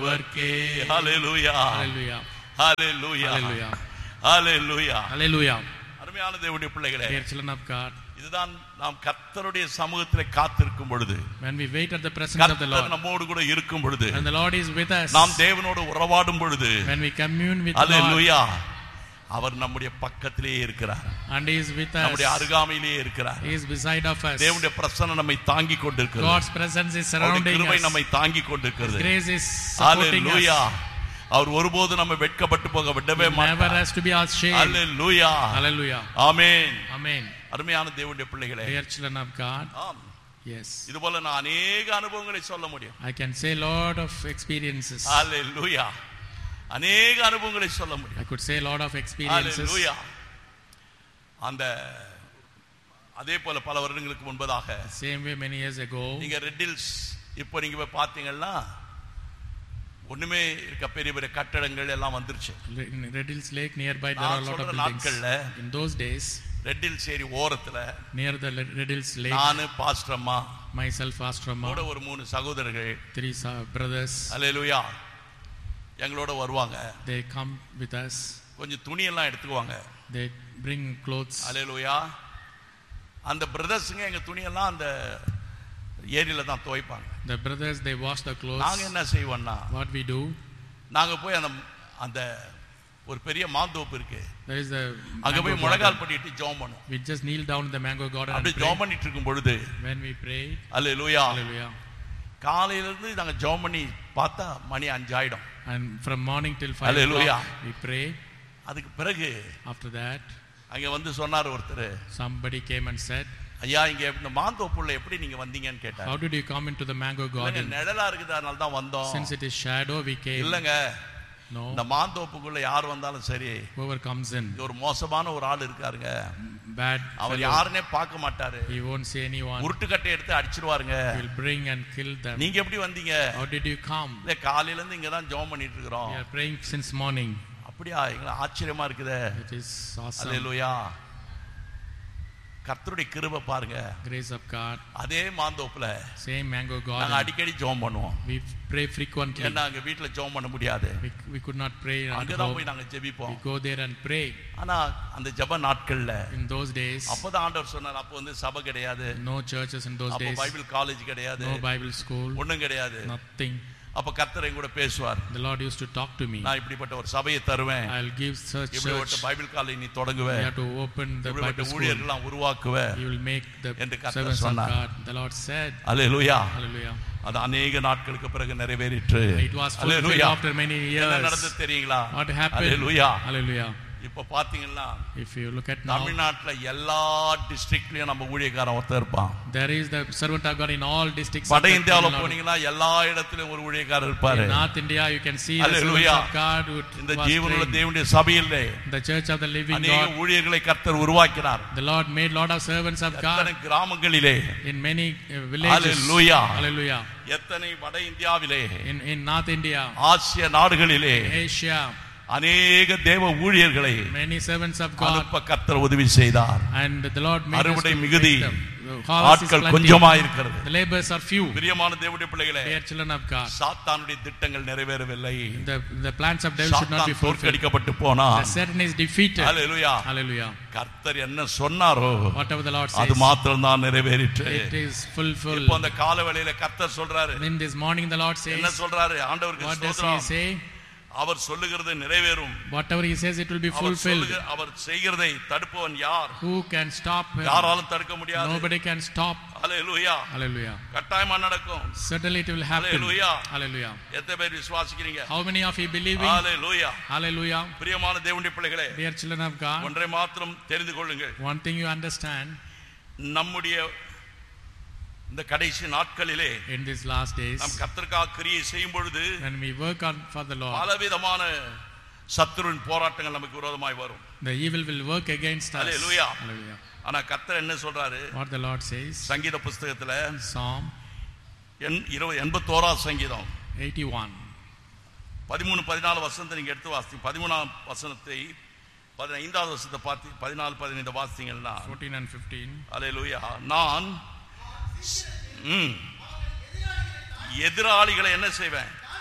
வர்க்கே ஹalleluya Hallelujah. ஹalleluya Hallelujah. ஹalleluya Hallelujah. அருமையான தேவனுடைய பிள்ளைகளே Dear children of God, இதுதான் நாம் கர்த்தருடைய சமூகத்திலே காத்திருக்கும் பொழுது when we wait at the presence of the கர்த்தர் Lord, நம்மோடு கூட இருக்கும் பொழுது when the Lord is with us, நாம் தேவனோடு உறவாடும் பொழுது when we commune with the Lord, ஹalleluya அவர் நம்முடைய பக்கத்திலேயே இருக்கிறார் and He is with நம்முடைய us, அருகாமையிலேயே இருக்கிறார் He is beside of us. தேவனுடைய பிரசன்னம் நம்மை தாங்கி கொண்டிருக்கிறது God's presence is அவருடைய surrounding கிருபை us. நம்மை தாங்கி கொண்டிருக்கிறது Grace is supporting hallelujah us. அவர் ஒருபோது நம்ம வெட்கப்பட்டு போக விடவே He never மாட்டார் has to be ashamed. Hallelujah Hallelujah. Amen Amen. அருமையான தேவனுடைய பிள்ளைகளே Dear children of God, ஆம் yes, இது போல நான் அநேக அனுபவங்களை சொல்ல முடியும் I can say lot of experiences. ஹalleluya அநேக அனுபவங்களை சொல்ல முடியும் I could say a lot of experiences. ஹalleluya அந்த அதே போல பல வருடங்களுக்கு முன்பதாக Same way many years ago, நீங்க ரெட்டில்ஸ் இப்போ நீங்க போய் பார்த்தீங்கன்னா ஒண்ணுமே இருக்க பெரிய பெரிய கட்டடங்கள் எல்லாம் வந்துருச்சு in Red Hills Lake nearby there are நான் a lot of சொல்ற buildings. நாட்கள்ல In those days, ரெட்டில்ஸ் ஏரி ஓரத்துல near the Red Hills Lake, நானு பாஸ்டர் அம்மா myself, Astrama, கூட ஒரு மூணு சகோதரர்கள் three sa- brothers, அல்லேலூயா எங்களோட வருவாங்க they come with us. கொஞ்சம் துணியெல்லாம் எடுத்துக்குவாங்க They bring clothes. அல்லேலூயா அந்த பிரதர்ஸுங்க எங்க துணியெல்லாம் அந்த ஏரியில தான் துவைப்பாங்க The brothers, they wash the clothes. நாங்க என்ன செய்வோம்னா What we do, நாங்க போய் அந்த அந்த ஒரு பெரிய மாந்தோப்பு இருக்கு there is a அங்க mango போய் garden. முழங்கால் பண்ணிட்டு ஜெபம் பண்ணுவோம் We just kneel down in the mango garden and அப்படி pray. ஜெபம் பண்ணிட்டு இருக்கும் பொழுது When we pray, hallelujah hallelujah. காலையில இருந்து நாங்க ஜெபம் பண்ணி பார்த்தா மணி அஞ்சாயிடும் And from morning till 5 Hallelujah. o'clock, we pray. அதுக்கு பிறகு After that, அங்க வந்து சொன்னார் ஒருத்தர் somebody came and said, ஐயா இங்க இந்த மாந்தோப்புள்ள எப்படி நீங்க வந்தீங்கன்னு கேட்டார் How did you come into the mango இல்லைங்க, garden? நிழலா இருக்குது அதனால தான் வந்தோம் Since it is shadow, we came. இல்லங்க No, இந்த மாந்தோப்புக்குள்ள யார் வந்தாலும் சரி whoever comes in, இங்க ஒரு மோசமான ஒரு ஆள் இருக்காருங்க bad அவர் fellow, யாருன்னே பார்க்க மாட்டாரு he won't see anyone. உருட்டுக்கட்டை எடுத்து அடிச்சிருவாருங்க He will bring and kill them. நீங்க எப்படி வந்தீங்க How did you come? இல்ல காலையில இருந்து இங்க தான் ஜெபம் பண்ணிட்டு இருக்கிறோம் We are praying since morning. அப்படியா எங்களை ஆச்சரியமா இருக்குதே It is awesome. அல்லேலூயா கர்த்தருடைய கிருபை பாருங்க Grace of God. அதே மாந்தோப்புல Same mango நாங்க garden. அடிக்கடி ஜெபம் பண்ணுவோம் We pray frequently. ஏன்னா அங்க வீட்டுல ஜெபம் பண்ண முடியாது We, we could not pray at அங்கதான் home. போய் நாங்க ஜெபிப்போம் We go there and pray. ஆனா அந்த ஜெப நாட்கள்ல In those days, அப்பதான் ஆண்டவர் சொன்னார் அப்போ வந்து சபை கிடையாது no churches in those அப்போ days, பைபிள் காலேஜ் கிடையாது no Bible school, ஒண்ணும் கிடையாது nothing. அப்ப கர்த்தர் என் கூட பேசுவார் The Lord used to talk to me. நான் இப்படிப்பட்ட ஒரு சபையை தருவேன் I'll give such இப்படிப்பட்ட church. பைபிள் காலேஜ் நீ தொடங்குவ You have to open the இப்படிப்பட்ட Bible school. ஊழியர்கள்லாம் உருவாக்குவ You will make the என்று கர்த்தர் servants of சொன்னார். God. The Lord said, hallelujah Hallelujah. அது அநேக நாட்களுக்கு பிறகு நிறைவேறிற்று It was fulfilled hallelujah after many என்ன years. நடந்தது தெரியுங்களா What happened? Hallelujah Hallelujah. இப்ப பாத்தீங்கன்னா If you look at now, தமிழ்நாட்டுல எல்லா டிஸ்ட்ரிக்ட்லயும் நம்ம ஊழியக்காரன் ஒருத்தர் இருப்பான் there is the servant of God in all districts. of வட the இந்தியாவுல Tamil Nadu. போனீங்கன்னா எல்லா இடத்துலயும் ஒரு ஊழியக்காரர் இருப்பாரு In North India, you can see the Hallelujah. servants of God who இந்த was ஜீவனுள்ள trained. தேவனுடைய சபையிலே The church of the living அநேக God. ஊழியர்களை கர்த்தர் உருவாக்கினார் The Lord made lot of servants of God எத்தனை கிராமங்களிலே in many uh, villages. Hallelujah. Hallelujah. எத்தனை வட இந்தியாவிலே In, in North India, ஆசிய நாடுகளிலே Asia, அநேக தேவ ஊழியர்களை many servants of God. அனுப்ப கர்த்தர் உதவி செய்தார் And the Lord made us அறுவடை to மிகுதி make them. The harvest is ஆட்கள் plenty. கொஞ்சமா இருக்கிறது The labors are few. பிரியமான தேவனுடைய பிள்ளைகளே Dear children of God. சாத்தானுடைய திட்டங்கள் நிறைவேறவில்லை The, the plans of devil should not be சாத்தான் fulfilled. தோற்கடிக்கப்பட்டு போனா The Satan is defeated. Hallelujah Hallelujah. கர்த்தர் என்ன சொன்னாரோ Whatever the Lord அது says, மாத்திரம் தான் நிறைவேறிற்று it is fulfilled. இப்போ அந்த கால வேளையில கர்த்தர் சொல்றாரு In this morning, the Lord என்ன says, சொல்றாரு ஆண்டவருக்கு what does He ஸ்தோத்திரம் say? அவர் சொல்லுகிறது நிறைவேறும் Whatever He says, it will be our fulfilled. சொல்லுக- அவர் செய்கிறதை தடுப்பவன் யார் Who can stop Him? யாராலும் தடுக்க முடியாது Nobody can stop. Hallelujah Hallelujah. கட்டாயமா நடக்கும் Certainly it will happen. Hallelujah. Hallelujah. எத்தனை பேர் விசுவாசிக்கிறீங்க How many of you believing? Hallelujah Hallelujah. பிரியமான தேவனுடைய பிள்ளைகளே Dear children of God, ஒன்றை மாத்திரம் தெரிந்து கொள்ளுங்கள் one thing you understand நம்முடைய இந்த கடைசி நாட்களிலே in these last days, நாம் கர்த்தருக்காக கிரியை செய்யும் பொழுது when we work on for the Lord, பலவிதமான சத்துருவின் போராட்டங்கள் நமக்கு விரோதமாய் வரும் the evil will work against us. Hallelujah. Hallelujah. ஆனா கர்த்தர் என்ன சொல்றாரு What the Lord says, சங்கீத புஸ்தகத்துல Psalm எண் இருபது எண்பத்தோராவது சங்கீதம் 81. பதிமூணு பதினாலு வசனத்தை நீங்க எடுத்து வாசிங்க பதிமூணாம் வசனத்தை பதினைந்தாவது வருஷத்தை பார்த்து பதினாலு பதினைந்து வாசித்தீங்கன்னா 14 and 15. அல்லேலூயா நான் ம், எதிராளிகளை என்ன செய்வேன்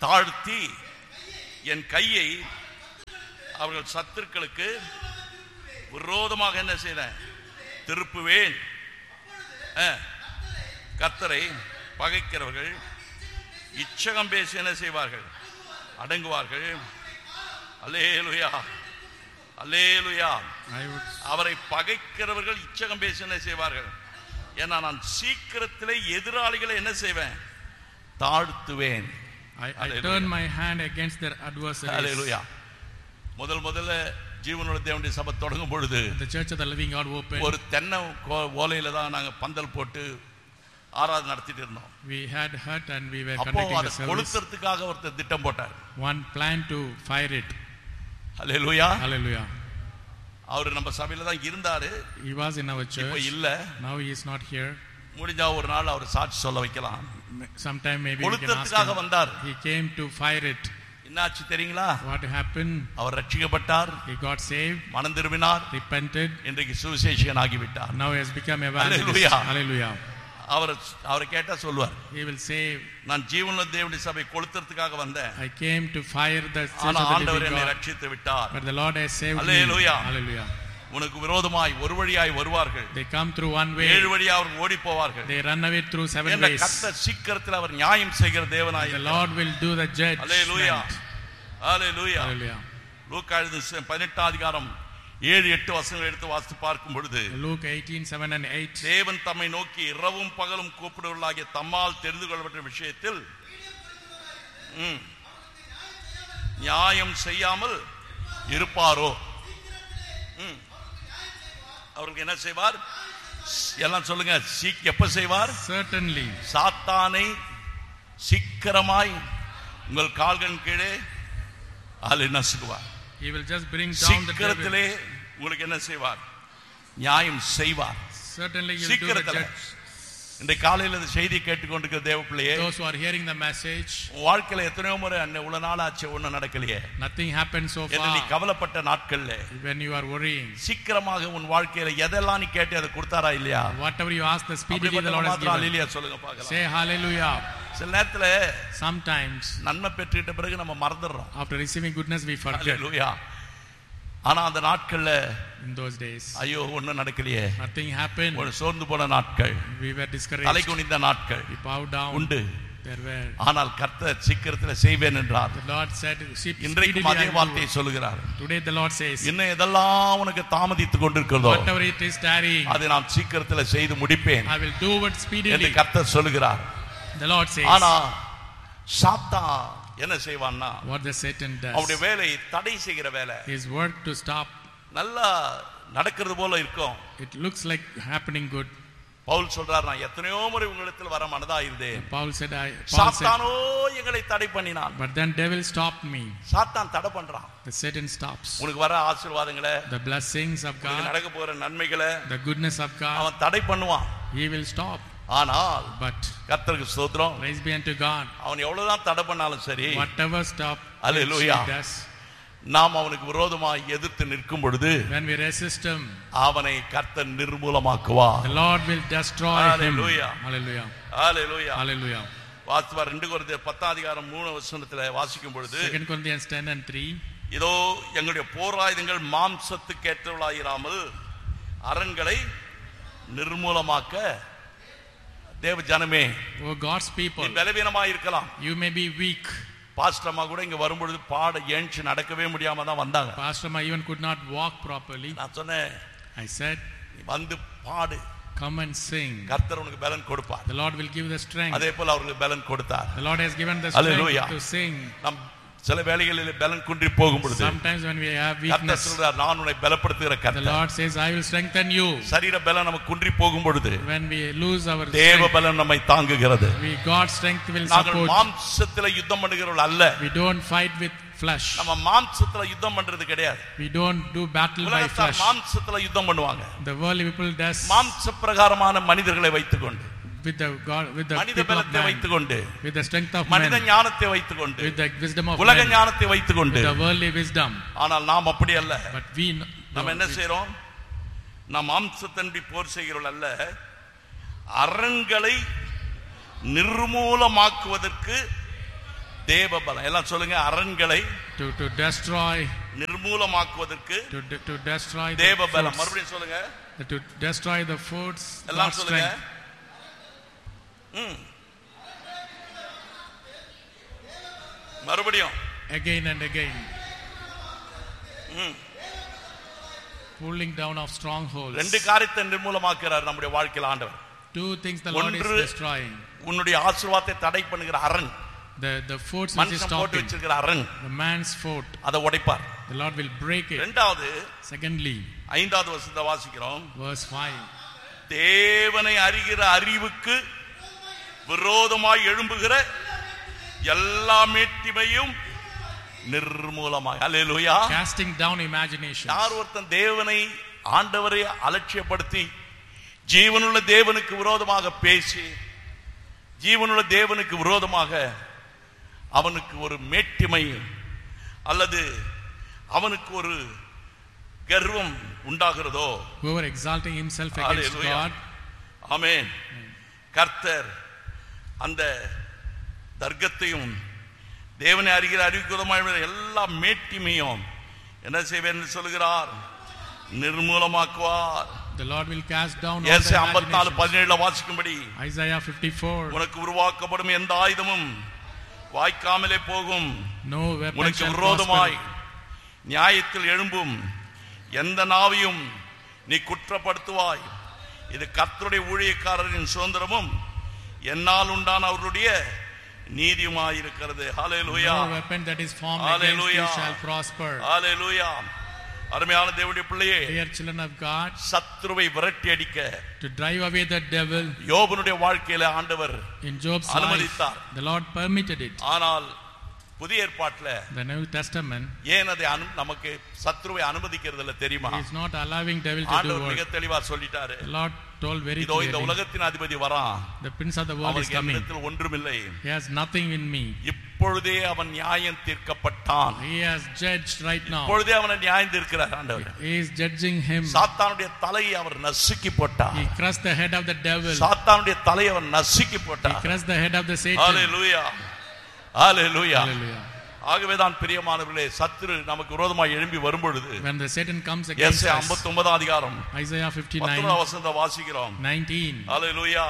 தாழ்த்தி என் கையை அவர்கள் சத்துருக்களுக்கு விரோதமாக என்ன செய்தேன் திருப்புவேன் அஹ், கர்த்தரை பகைக்கிறவர்கள் இச்சகம் பேசி என்ன செய்வார்கள் அடங்குவார்கள் அல்லேலுயா அல்லேலுயா I would, அவரை பகைக்கிறவர்கள் இச்சகம் பேசி என்ன செய்வார்கள் ஏன்னா நான் சீக்கிரத்திலே எதிராளிகளை என்ன செய்வேன் தாழ்த்துவேன் I, I Hallelujah. turn my hand against their adversaries. அல்லேலூயா முதல் முதல்ல ஜீவனுள்ள தேவனுடைய சபை தொடங்கும் பொழுது The church of the living God opened. ஒரு தென்னை கோ- ஓலையில தான் நாங்க பந்தல் போட்டு ஆராதனை நடத்திட்டு இருந்தோம் We had hut and we were அப்போ conducting அதை the service. கொளுத்துறதுக்காக ஒருத்தர் திட்டம் போட்டார் One plan to fire it. Hallelujah Hallelujah. அவர் நம்ம சபையில தான் இருந்தாரு He was in our இப்ப church. இல்ல Now he is not here. முடிஞ்சா ஒரு நாள் அவர் சாட்சி சொல்ல வைக்கலாம் Sometime maybe we can ask கொளுத்துறதுக்காக him. வந்தார் He came to fire it. என்னாச்சு தெரியுங்களா What happened? Our ரட்சிக்கப்பட்டார் He got saved, மனம் திரும்பினார் repented. இன்றைக்கு சுவிசேஷகன் ஆகிவிட்டார் Now he has become evangelist. Hallelujah. Hallelujah. அவர் அவரை கேட்டா சொல்லுவார் He will say, நான் ஜீவனுள்ள தேவனுடைய சபை கொளுத்துறதுக்காக வந்தேன் I came to fire the church ஆனா of the ஆண்டவர் living என்னை God. ரட்சித்து விட்டார் But the Lord has saved me. Hallelujah. Hallelujah. உனக்கு விரோதமாய் ஒரு வழியாய் வருவார்கள் They come through one way. ஏழு வழியா அவர் ஓடி போவார்கள் They run away through seven என்ற ways. கர்த்தர் சீக்கிரத்தில் அவர் நியாயம் செய்கிற தேவனாய் The Lord will do the hallelujah judgment. Hallelujah Hallelujah. லூக்கா எழுதின பதினெட்டாம் அதிகாரம் ஏழு எட்டு வசனங்கள் எடுத்து வாசித்து பார்க்கும் பொழுது Luke 18, 7 and 8. தேவன் தம்மை நோக்கி இரவும் பகலும் கூப்பிடுவர்களாகிய தம்மால் தெரிந்து கொள்ளப்பட்ட விஷயத்தில் ம், நியாயம் செய்யாமல் இருப்பாரோ ம். அவருக்கு என்ன செய்வார் எல்லாம் சொல்லுங்க சீக் எப்ப செய்வார் Certainly. சாத்தானை சீக்கிரமாய் உங்கள் கால்கள் கீழே ஆளு நசுக்குவார் He will just bring down the devil. சீக்கிரத்திலே உங்களுக்கு என்ன செய்வார் நியாயம் செய்வார் Certainly he will do the சீக்கிரத்துல. judge. இந்த காலையில் இந்த செய்தி கேட்டுக்கொண்டிருக்கிற தேவ பிள்ளையே Those who are hearing the message, உன் வாழ்க்கையில எத்தனையோ முறை அன்னை இவ்வளவு நாள் ஆச்சு ஒண்ணும் நடக்கலையே nothing happened so என்று நீ far. கவலைப்பட்ட நாட்கள்ல When you are worrying, சீக்கிரமாக உன் வாழ்க்கையில எதெல்லாம் நீ கேட்டு அதை கொடுத்தாரா இல்லையா whatever you ask, the speedily the அப்படிப்பட்ட Lord has மாத்திரம் given. அல்லேலூயா சொல்லுங்க பார்க்கலாம் Say hallelujah. சில நேரத்துல Sometimes, நன்மை பெற்றுக்கிட்ட பிறகு நம்ம மறந்துடுறோம் after receiving goodness, we forget. அல்லேலூயா ஆனா அந்த நாட்கள்ல In those days, ஐயோ ஒண்ணும் நடக்கலையே nothing happened. ஒரு சோர்ந்து போன நாட்கள் We were தலை discouraged. குனிந்த நாட்கள் We bowed down. உண்டு There were. ஆனால் கர்த்தர் சீக்கிரத்தில் செய்வேன் என்றார் The Lord said, "Sheep இன்றைக்கும் speedily அதே I will வார்த்தையை do." சொல்லுகிறார் Today the Lord says, இன்னும் எதெல்லாம் உனக்கு தாமதித்துக் கொண்டிருக்கிறதோ whatever it is tarrying, அதை நான் சீக்கிரத்தில் செய்து முடிப்பேன் I will do it என்று speedily. கர்த்தர் சொல்லுகிறார் The Lord says, ஆனா சாத்தா என்ன செய்வான்னா what the Satan அவனுடைய does, வேலை தடை செய்கிற வேலை his work to stop. நல்லா நடக்கிறது போல இருக்கும் It looks like happening good. Pavul சொல்றார் நான் எத்தனையோ முறை உங்களிடத்தில் வர மனதா இருந்தேன் Paul said, I, Paul said, சாத்தானோ எங்களை தடை பண்ணினான் but then devil stopped me. சாத்தான் தடை பண்றான் The Satan stops. உனக்கு வர ஆசீர்வாதங்களை The blessings of உனக்கு God, நடக்க போற நன்மைகளை the goodness of God, அவன் தடை பண்ணுவான் he will stop. ஆனால் But கர்த்தருக்கு ஸ்தோத்திரம் praise be unto God. அவன் எவ்வளவுதான் தடை பண்ணாலும் சரி Whatever stop which he Hallelujah. does, நாம் அவனுக்கு விரோதமாய் எதிர்த்து நிற்கும் பொழுது when we resist him, அவனை கர்த்தர் நிர்மூலமாக்குவார் the Lord will destroy Hallelujah. him. Hallelujah. Hallelujah Hallelujah. வாசிப்பார் ரெண்டு குருந்தியர் பத்தாம் அதிகாரம் மூணு வசனத்துல வாசிக்கும் பொழுது Second Corinthians 10 and 3. இதோ எங்களுடைய போராயுதங்கள் மாம்சத்துக்கேற்றவளாயிராமல் அரண்களை நிர்மூலமாக்க தேவ ஜனமே Oh God's people, நீ பலவீனமாய் இருக்கலாம் you may be weak. பாஸ்டர்மா கூட இங்க வரும்பொழுது பாட ஏஞ்சி நடக்கவே முடியாம தான் வந்தாங்க Pastor Ma even could not walk properly. நான் சொன்னேன் I said, நீ வந்து பாடு Come and sing. கர்த்தர் உனக்கு பலன் கொடுப்பார் The Lord will give the strength. அதே போல அவர்களுக்கு பலன் கொடுத்தார் The Lord has given the Hallelujah. strength to sing. நம் சில வேளைகளில் பலன் குன்றி போகும் பொழுது Sometimes when we have கர்த்தர் weakness, சொல்றார் நான் உன்னை பலப்படுத்துகிற the கர்த்தர் Lord says, I will strengthen you. சரீர பலன் நமக்கு குன்றி போகும் பொழுது When we lose our தேவ strength, பலன் நம்மை தாங்குகிறது we, God's strength will நாங்கள் support. மாம்சத்துல யுத்தம் பண்ணுகிறவர்கள் அல்ல We don't fight with flesh. நம்ம மாம்சத்துல யுத்தம் பண்றது கிடையாது We don't do battle by உலகத்தார் flesh. மாம்சத்துல யுத்தம் பண்ணுவாங்க The worldly people does மாம்ச பிரகாரமான மனிதர்களை வைத்துக்கொண்டு with the God, with the மனித people of பலத்தை man, வைத்துக்கொண்டு with the strength of மனித men, ஞானத்தை வைத்துக்கொண்டு with the wisdom of உலக men, ஞானத்தை வைத்துக்கொண்டு with the worldly wisdom. ஆனால் நாம் அப்படி அல்ல But we n- நம்ம என்ன we- செய்றோம் நாம் மாம்சத்தன்பி போர் செய்கிறவர்கள் அல்ல அரண்களை நிர்மூலமாக்குவதற்கு தேவ பலம் எல்லாம் சொல்லுங்க அரண்களை to, to destroy, நிர்மூலமாக்குவதற்கு to, de- to destroy the தேவ பலம் forts, மறுபடியும் சொல்லுங்க to destroy the forts, எல்லாம் God's சொல்லுங்க strength. ம். மறுபடியும் again and again. ம். Pulling down of strongholds. ரெண்டு காரியத்தை நிர்மூலமாக்குறார் நம்முடைய வாழ்க்கையில் ஆண்டவர் Two things the Lord is ஒன்று- destroying. உன்னுடைய ஆசீர்வாதத்தை தடை பண்ணுகிற அரண் The, the forts which is மனுஷன் போட்டு stopping. வச்சிருக்கிற அரண் The man's fort. அதை உடைப்பார் The Lord will break it. ரெண்டாவது Secondly, ஐந்தாவது வருஷத்தை வாசிக்கிறோம் verse 5. தேவனை அறிகிற அறிவுக்கு விரோதமாய் எழும்புகிற எல்லா மேட்டிமையும் நிர்மூலமாய் அல்லேலூயா Casting down imaginations. யார் ஒருத்தன் தேவனை ஆண்டவரை அலட்சியப்படுத்தி ஜீவனுள்ள தேவனுக்கு விரோதமாக பேசி ஜீவனுள்ள தேவனுக்கு விரோதமாக அவனுக்கு ஒரு மேட்டிமை அல்லது அவனுக்கு ஒரு கர்வம் உண்டாகிறதோ Whoever exalting himself against Hallelujah. God, ஆமென் கர்த்தர் அந்த தர்க்கத்தையும் தேவனை அறிகிற அறிவிக்குதமாக எல்லா மேட்டிமையும் என்ன செய்வேன் என்று சொல்கிறார் நிர்மூலமாக்குவார் the Lord will cast down all ஏசை the ஐம்பத்தி நாலு imaginations. பதினேழுல வாசிக்கும்படி Isaiah 54. உனக்கு உருவாக்கப்படும் எந்த ஆயுதமும் வாய்க்காமலே போகும் No weapon உனக்கு shall விரோதமாய் prosper. நியாயத்தில் எழும்பும் எந்த நாவையும் நீ குற்றப்படுத்துவாய் இது கர்த்தருடைய ஊழியக்காரரின் சுதந்திரமும் என்னால் உண்டான அவருடைய நீதியுமாயிருக்கிறது ஹalleluya No weapon that is formed against you Hallelujah. shall prosper. ஹalleluya அருமையான தேவனுடைய பிள்ளையே Dear children of God, சத்ருவை விரட்டி அடிக்க to drive away the devil யோபனுடைய வாழ்க்கையில ஆண்டவர் in Job's life, அனுமதித்தார். the Lord permitted it. ஆனால் புதிய ஏற்பாட்டுல The New Testament ஏன் அதை அனு நமக்கு சத்ருவை அனுமதிக்கிறது இல்ல தெரியுமா is not allowing devil to do ஆண்டவர் மிக work. தெளிவா சொல்லிட்டாரு The Lord told very இதோ இந்த clearly, உலகத்தின் அதிபதி வரான் the prince of the world is அவனுக்கு coming. என்னிடத்தில் ஒன்றுமில்லை He has nothing in me. இப்பொழுதே அவன் நியாயம் தீர்க்கப்பட்டான் He has judged right now. இப்பொழுதே அவனை நியாயம் தீர்க்கிறார் ஆண்டவர் He is judging him. சாத்தானுடைய தலையை அவர் நசுக்கி போட்டார் He crushed the head of the devil. சாத்தானுடைய தலையை அவர் நசுக்கி He போட்டார் crushed the head of the Satan. Hallelujah hallelujah Hallelujah. ஆகவேதான் பிரியமானவர்களே சத்துரு நமக்கு விரோதமாய் எழும்பி வரும்பொழுது When the Satan comes against us us, ஐம்பத்தி ஒன்பதாம் அதிகாரம் Isaiah 59, பத்தொன்பதாம் வசனத்தை வாசிக்கிறோம் 19. ஹalleluya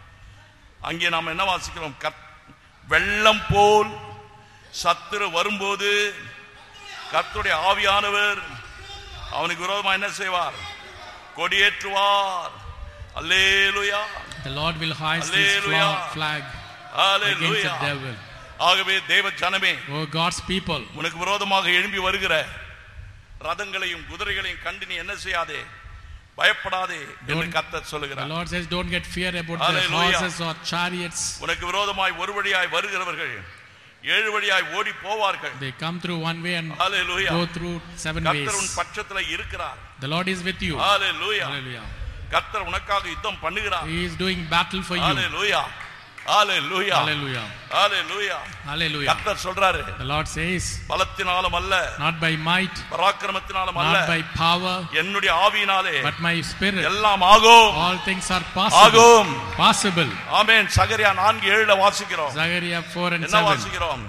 அங்கே நாம் என்ன வாசிக்கிறோம் கத்- வெள்ளம் போல் சத்துரு வரும்போது கர்த்தருடைய ஆவியானவர் அவனுக்கு விரோதமா என்ன செய்வார் கொடியேற்றுவார் அல்லேலுயா The Lord will hoist his Hallelujah. fla- flag against hallelujah the devil. ஆகவே தேவ ஜனமே Oh God's people, உனக்கு விரோதமாக எழும்பி வருகிற ரதங்களையும் குதிரைகளையும் கண்டு நீ என்ன செய்யாதே பயப்படாதே என்று Don't- கர்த்தர் the சொல்லுகிறார் Lord says, don't get fear about the Hallelujah. horses or chariots. உனக்கு விரோதமாய் ஒரு வழியாய் வருகிறவர்கள் ஏழு வழியாய் ஓடி போவார்கள் They come through one way and hallelujah go through seven கர்த்தர் உன் ways. பட்சத்துல இருக்கிறார் The Lord is with you. Hallelujah Hallelujah. கர்த்தர் உனக்காக யுத்தம் பண்ணுகிறார் He is doing battle for you. Hallelujah hallelujah Hallelujah. Hallelujah Hallelujah. கர்த்தர் சொல்றாரு The Lord says, பலத்தினாலும் அல்ல not by might, பராக்கிரமத்தினாலும் அல்ல not by power, என்னுடைய ஆவியினாலே but my spirit. எல்லாம் ஆகும் All things are possible. ஆகும் Possible. ஆமென் சகரியா நான்கு ஏழுல வாசிக்கிறோம் Zechariah 4 and என்ன 7. வாசிக்கிறோம்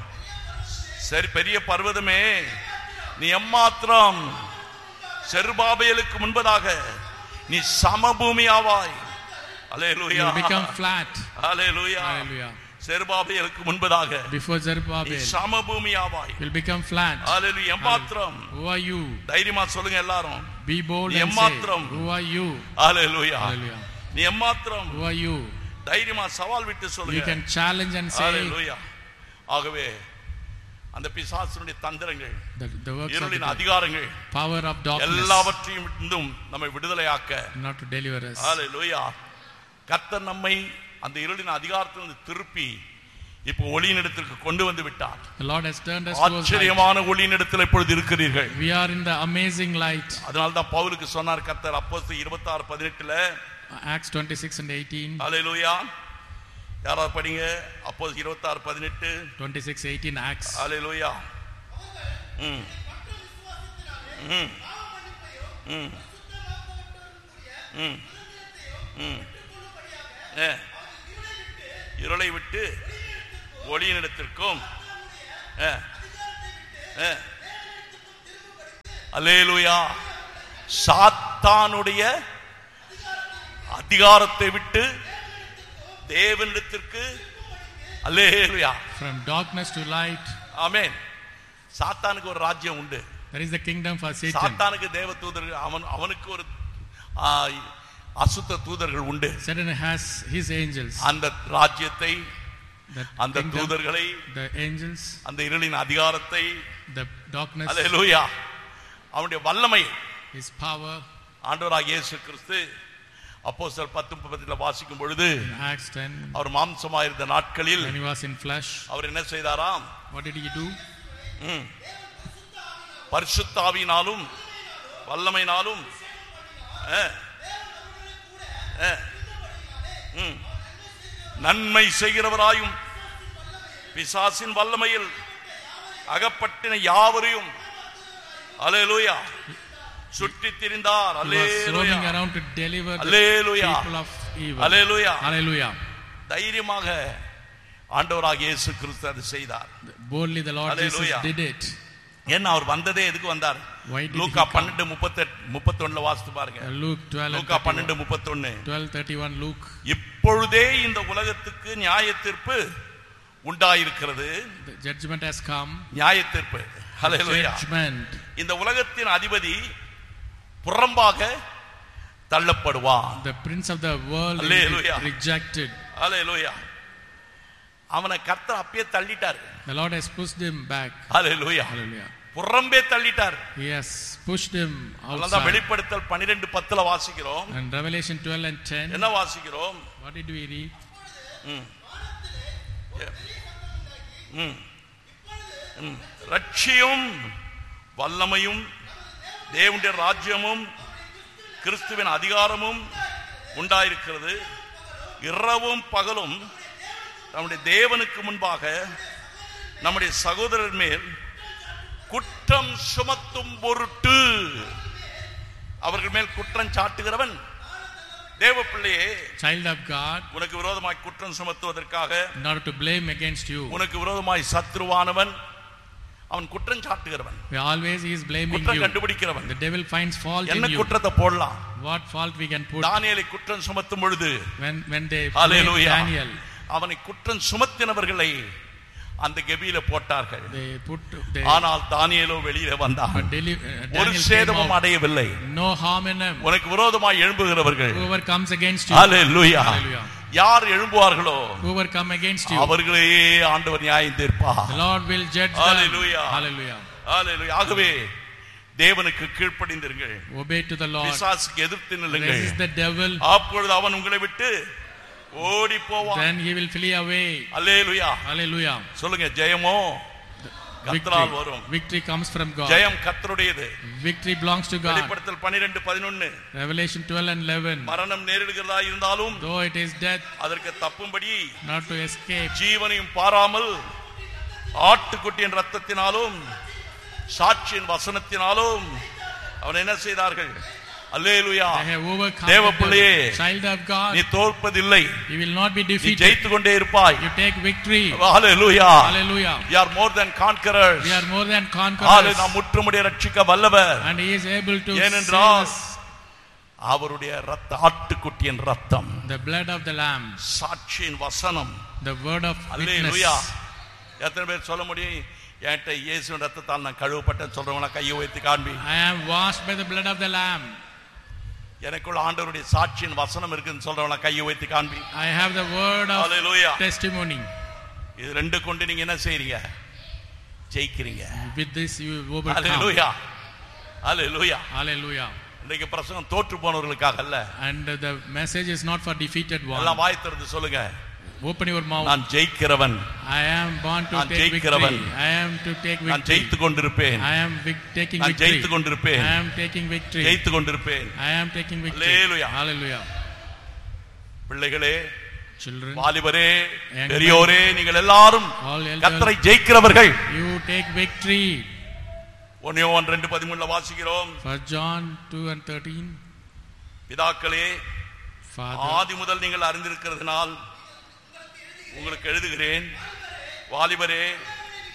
சரி பெரிய பர்வதமே நீ எம்மாத்திரம் செருபாபேலுக்கு முன்பதாக நீ சமபூமியாவாய் You hallelujah will become flat. Hallelujah Hallelujah. செருபாபேலுக்கு முன்பதாக Before நீ Zerubbabel, சமபூமியாவாய் you will become flat. அல்லேலூயா எம்மாத்திரம் Who are you? தைரியமா சொல்லுங்க எல்லாரும் Be bold நீ and say, எம்மாத்திரம்? Who are you? Hallelujah Hallelujah. நீ எம்மாத்திரம் Who are you? தைரியமா சவால் விட்டு You சொல்லுங்க can challenge and say, அல்லேலூயா ஆகவே அந்த பிசாசனுடைய தந்திரங்கள் the, the works of இருளின் the அதிகாரங்கள் power of darkness, எல்லாவற்றையும் இருந்தும் நம்மை விடுதலையாக்க not to deliver us. ஹalleluya கர்த்தர் நம்மை அந்த இருளின் அதிகாரத்திலிருந்து திருப்பி இப்போ ஒளியினிடத்திற்கு கொண்டு வந்து விட்டார் The Lord has turned us towards light. ஆச்சரியமான ஒளியினிடத்தில் இப்பொழுது இருக்கிறீர்கள் We are in the amazing light. அதனால தான் பவுலுக்கு சொன்னார் கர்த்தர் அப்போஸ்தலர் இருபத்தி ஆறு பதினெட்டுல Acts 26 and 18. ஹalleluya யாராவது படிங்க அப்போ இருபத்தி ஆறு பதினெட்டு 26, 18 Acts. ஹalleluya ம் ம் ம் ம் ம் ஏ இருளை விட்டு ஒளியினிடத்திற்கும் அல்லேலூயா சாத்தானுடைய அதிகாரத்தை விட்டு தேவனிடத்திற்கு அல்லேலூயா From darkness to light. ஆமென் சாத்தானுக்கு ஒரு ராஜ்யம் உண்டு There is the kingdom for Satan. சாத்தானுக்கு தேவ தூதர்கள் அவன் அவனுக்கு ஒரு ஆ, அசுத்த தூதர்கள் உண்டு Satan has his angels. அந்த ராஜ்யத்தை The அந்த kingdom, தூதர்களை the angels, அந்த இருளின் அதிகாரத்தை the darkness, அல்லேலூயா அவனுடைய வல்லமை his power. ஆண்டவராக இயேசு கிறிஸ்து அப்போஸ்தலர் பத்து முப்பத்தில் வாசிக்கும் பொழுது In Acts 10, அவர் மாம்சமாயிருந்த நாட்களில் when he was in flesh, அவர் என்ன செய்தாராம் what did he do? ம். பரிசுத்தாவினாலும் வல்லமையினாலும் ஆ, ஆ, ம். நன்மை செய்கிறவராயும் பிசாசின் வல்லமையில் அகப்பட்டின யாவரையும் அல்லேலூயா சுற்றி திரிந்தார் He was roaming hallelujah around to deliver the hallelujah people of evil. Hallelujah Hallelujah. தைரியமாக ஆண்டவராக இயேசு கிறிஸ்து அதை செய்தார் Boldly the Lord Jesus Hallelujah. did it. ஏன்னா அவர் வந்ததே எதுக்கு வந்தார் Why did he Luca come? பன்னெண்டு முப்பத்தெட்டு முப்பத்தொன்னுல வாசித்து பாருங்க Uh, Luke 12 and லூக்கா 31. பன்னெண்டு முப்பத்தொன்னு 12, 31, Luke. இப்பொழுதே இந்த உலகத்துக்கு நியாய தீர்ப்பு உண்டாயிருக்கிறது The judgment has come. நியாய ஹalleluya Judgment. இந்த உலகத்தின் அதிபதி புறம்பாக தள்ளப்படுவான் The prince of the world is Hallelujah. re- rejected. ஹalleluya அவனை கர்த்தர் அப்பயே தள்ளிட்டார் The Lord has pushed him back. Hallelujah Hallelujah. புறம்பே தள்ளிட்டார் He has pushed him அதனாலதான் outside. வெளிப்படுத்தல் பன்னிரெண்டு பத்துல வாசிக்கிறோம் And Revelation 12 and 10. என்ன வாசிக்கிறோம் What did we read? ம். ம். ரட்சியும் வல்லமையும் தேவனுடைய ராஜ்யமும் கிறிஸ்துவின் அதிகாரமும் உண்டாயிருக்கிறது இரவும் பகலும் நம்முடைய தேவனுக்கு முன்பாக நம்முடைய சகோதரர் மேல் குற்றம் சுமத்தும் பொருட்டு அவர்கள் மேல் குற்றம் சாட்டுகிறவன் தேவ பிள்ளையே Child of God, உனக்கு விரோதமாய் குற்றம் சுமத்துவதற்காக in order to blame against you. உனக்கு விரோதமாய் சத்ருவானவன் அவன் குற்றம் சாட்டுகிறவன் Always he is blaming குற்றம் you. கண்டுபிடிக்கிறவன் The devil finds fault in என்ன you. குற்றத்தை போடலாம் What fault we can put தானியேலை குற்றம் சுமத்தும் பொழுது when, when they blame hallelujah Daniel. அவனை குற்றம் சுமத்தினவர்களை அந்த கெபியில போட்டார்கள் They put they ஆனால் தானியேலோ வெளியில வந்தான் but deli- uh, ஒரு Daniel came சேதமும் out. அடையவில்லை No harm in him. உனக்கு விரோதமாய் எழும்புகிறவர்கள் Whoever comes against you, hallelujah Hallelujah. யார் எழும்புவார்களோ whoever come against you, அவர்களையே ஆண்டவர் நியாயம் தீர்ப்பார் the Lord will judge them. Hallelujah. Hallelujah. ஹalleluya ஆகவே தேவனுக்கு கீழ்ப்படிந்திருங்கள் Obey to the Lord. பிசாசுக்கு எதிர்த்து நில்லுங்கள் Resist the devil, அப்பொழுது அவன் உங்களை விட்டு ஓடி போவான் then he will flee away. அல்லேலுயா Hallelujah. சொல்லுங்க ஜெயமோ கர்த்தரால் Victory. வரும் Victory comes from God. ஜெயம் கர்த்தருடையது Victory belongs to God. வெளிப்படுத்தல் பனிரெண்டு பதினொன்னு Revelation 12 and 11. மரணம் நேரிடுகிறதா இருந்தாலும் Though it is death, அதற்கு தப்பும்படி not to escape. ஜீவனையும் பாராமல் ஆட்டுக்குட்டியின் ரத்தத்தினாலும் சாட்சியின் வசனத்தினாலும் அவன் என்ன செய்தார்கள் அல்லேலுயா They have overcome தேவ the devil. பிள்ளையே, Child of God, நீ தோற்பதில்லை you will not be நீ defeated. ஜெயித்து கொண்டே இருப்பாய் You take victory. Hallelujah Hallelujah. you are more than conquerors We are more than hallelujah conquerors. நாம் முற்றுமுடிய ரட்சிக்க வல்லவர் And he is able to ஏனென்றால் save us. அவருடைய ரத்த ஆட்டுக்குட்டியின் ரத்தம் The blood of the Lamb, சாட்சியின் வசனம் the word of hallelujah witness. எத்தனை பேர் சொல்ல முடியும் என்கிட்ட இயேசுவின் ரத்தத்தால் நான் கழுவப்பட்டேன்னு சொல்றவங்களா கையை உயர்த்தி காண்பி I am washed by the blood of the Lamb. எனக்குள்ள ஆண்டவருடைய சாட்சியின் வசனம் இருக்குன்னு சொல்றவங்களா கையை உயர்த்தி காண்பி I have the word of hallelujah testimony. இது ரெண்டு கொண்டு நீங்க என்ன செய்றீங்க ஜெயிக்கிறீங்க With this you overcome. Hallelujah hallelujah Hallelujah. இன்னைக்கு பிரசங்கம் தோற்று போனவர்களுக்காக அல்ல And the message is not for defeated எல்லாம் one. வாய் திறந்து சொல்லுங்க Open your mouth. நான் ஜெயிக்கிறவன் I am born to நான் take victory. ஜெயிக்கிறவன். I am to take நான் victory. ஜெயித்து கொண்டிருப்பேன் I am vic- taking நான் victory. ஜெயித்து கொண்டிருப்பேன் I am taking victory. ஜெயித்து கொண்டிருப்பேன் I am taking victory. Hallelujah. Hallelujah. பிள்ளைகளே Children, வாலிபரே Young பெரியோரே நீங்கள் எல்லாரும் all elders, கத்தரை ஜெயிக்கிறவர்கள் you take victory. ஒன்னே ஒன் ரெண்டு பதிமூணுல வாசிக்கிறோம் First John 2 and 13. பிதாக்களே Father, ஆதி முதல் நீங்கள் அறிந்திருக்கிறதுனால் உங்களுக்கு எழுதுகிறேன் வாலிபரே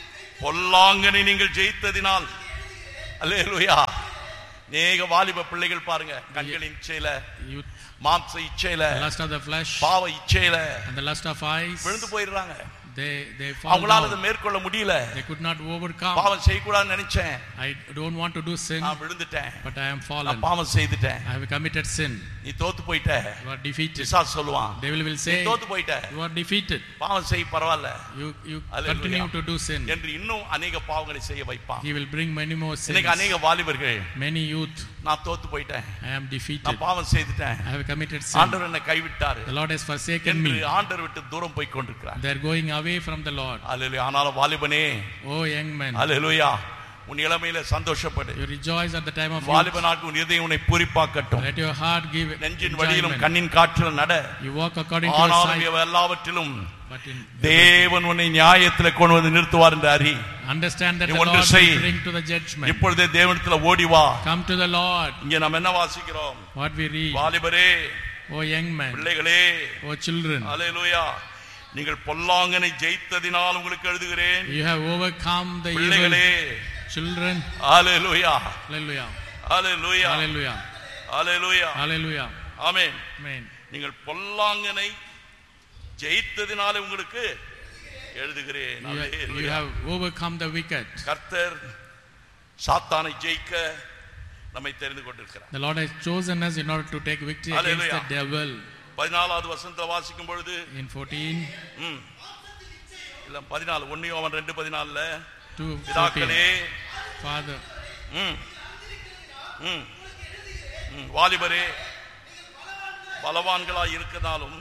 பொல்லாங்கனை நீங்கள் ஜெயித்ததினால் அல்லேலூயா நேக வாலிப பிள்ளைகள் பாருங்க கண்களின் இச்சையில Youth, மாம்ச இச்சையில the lust of the flesh பாவ இச்சையில and the lust of eyes, விழுந்து போயிடுறாங்க they, they fall அவங்களால அதை down. மேற்கொள்ள முடியல They could not overcome. பாவம் செய்யக்கூடாதுன்னு நினைச்சேன் I don't want to do sin, நான் விழுந்துட்டேன் but I am நான் fallen. பாவம் செய்துட்டேன் I have committed sin. நீ தோத்து போயிட்ட You are defeated. பிசாசு சொல்லுவான் Devil will நீ say, தோத்து போயிட்ட You are defeated. பாவம் செய் பரவாயில்ல You, you Hallelujah. continue to do sin. என்று இன்னும் அநேக பாவங்களை செய்ய வைப்பான் He will bring many more sins. இன்னைக்கு அநேக வாலிபர்கள் Many youth, நான் தோத்து போயிட்டேன் I am defeated. நான் பாவம் செய்துட்டேன் I have committed sin. ஆண்டவர் என்னை கைவிட்டாரு The Lord has forsaken என்று me. ஆண்டவர் விட்டு தூரம் போய் கொண்டிருக்கிறார் They are going away from the Lord. அல்லேலூயா ஆனாலும் வாலிபனே Oh, young man, அல்லேலூயா உன் இளமையில சந்தோஷப்படு you rejoice at the time of youth. வாலிபனாக்கு உன் இதயம் உன்னை பூரிப்பாக்கட்டும் Let your heart give நெஞ்சின் வழியிலும் enjoyment. கண்ணின் காற்றிலும் நட You walk according to your ஆனாலும் sight, இவை எல்லாவற்றிலும் but in, தேவன் உன்னை நியாயத்தில் கொண்டு வந்து நிறுத்துவார் என்று அறி understand that நீ the ஒன்று Lord செய். will bring to the judgment. இப்பொழுதே தேவனத்துல ஓடி வா Come to the Lord. இங்க நம்ம என்ன வாசிக்கிறோம் What we read. வாலிபரே Oh, young man. பிள்ளைகளே Oh, children. அல்லேலூயா நீங்கள் பொல்லாங்கனை ஜெயித்ததினால் உங்களுக்கு எழுதுகிறேன் You have overcome the evil. பிள்ளைகளே Children. அல்லேலூயா Hallelujah. அல்லேலூயா Hallelujah. அல்லேலூயா Hallelujah. ஆமென் Amen. நீங்கள் பொல்லாங்கனை ஜெயித்ததினாலே உங்களுக்கு எழுதுகிறேன் You, have- you hallelujah. have overcome the wicked. கர்த்தர் சாத்தானை ஜெயிக்க நம்மை தெரிந்து கொண்டிருக்கிறார் The Lord has chosen us in order to take victory against Hallelujah. the devil. பதினாலாவது வசனத்தை வாசிக்கும் பொழுது In 14 ம், இல்ல பதினாலு ஒன்னு அவன் ரெண்டு பதினாலுல to பிதாக்களே 14. Father, ம், ம், ம், வாலிபரே பலவான்களா இருக்கனாலும்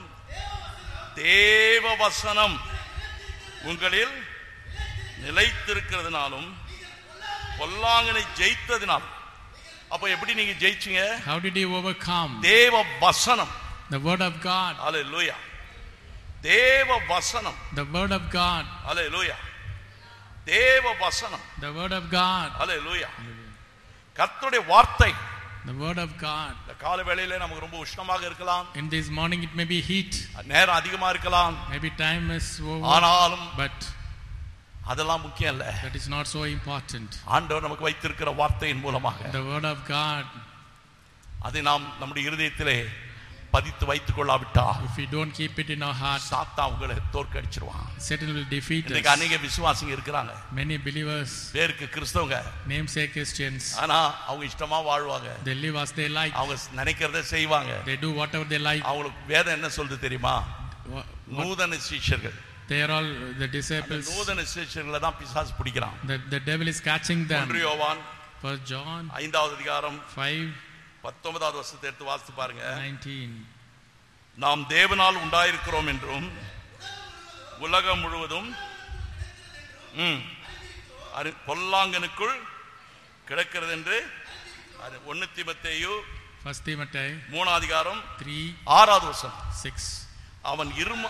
தேவ வசனம் உங்களில் நிலைத்திருக்கிறதுனாலும் பொல்லாங்கனை ஜெயித்ததினால் அப்ப எப்படி நீங்க ஜெயிச்சீங்க how did you overcome? தேவ வசனம் The word of God. அல்லேலூயா தேவ வசனம் The word of God. அல்லேலூயா தேவ வசனம் The word of God. அல்லேலூயா கர்த்தருடைய வார்த்தை The word of God. இந்த கால வேளையில நமக்கு ரொம்ப உஷ்ணமாக இருக்கலாம் In this morning it may be heat, நேரம் அதிகமா இருக்கலாம் maybe time is over, ஆனாலும் but அதெல்லாம் முக்கியம் இல்ல that is not so important. ஆண்டவர் நமக்கு வைத்திருக்கிற வார்த்தையின் மூலமாக The word of God, அதை நாம் நம்முடைய இருதயத்திலே பதித்து வைத்துக் கொள்ளாவிட்டா if we don't keep it in our heart, சாத்தா உங்களை தோற்கடிச்சிருவான் Satan will defeat இன்னைக்கு us. அநேக விசுவாசிங்க இருக்கிறாங்க Many believers, பேருக்கு கிறிஸ்தவங்க namesake Christians, ஆனா அவங்க இஷ்டமா வாழ்வாங்க they live as they like. அவங்க நினைக்கிறத செய்வாங்க They do whatever they like. அவங்களுக்கு வேதம் என்ன சொல்லுது தெரியுமா Wha- நூதன சீஷர்கள் They are all the அந்த disciples. நூதன சீஷர்களை தான் பிசாசு பிடிக்கிறான் The, the devil is catching them. ஒன்று யோவான் First John ஐந்தாவது அதிகாரம் 5 பத்தொன்பதாவது வருஷத்தை எடுத்து வாசித்து பாருங்க 19. நாம் தேவனால் உண்டாயிருக்கிறோம் என்றும் உலகம் முழுவதும் ம், அறி- பொல்லாங்கனுக்குள் கிடக்கிறது என்று அது ஒன்னு திமத்தேயு First Timothy மூணாம் அதிகாரம் 3 ஆறாவது வருஷம் 6. அவன் இரும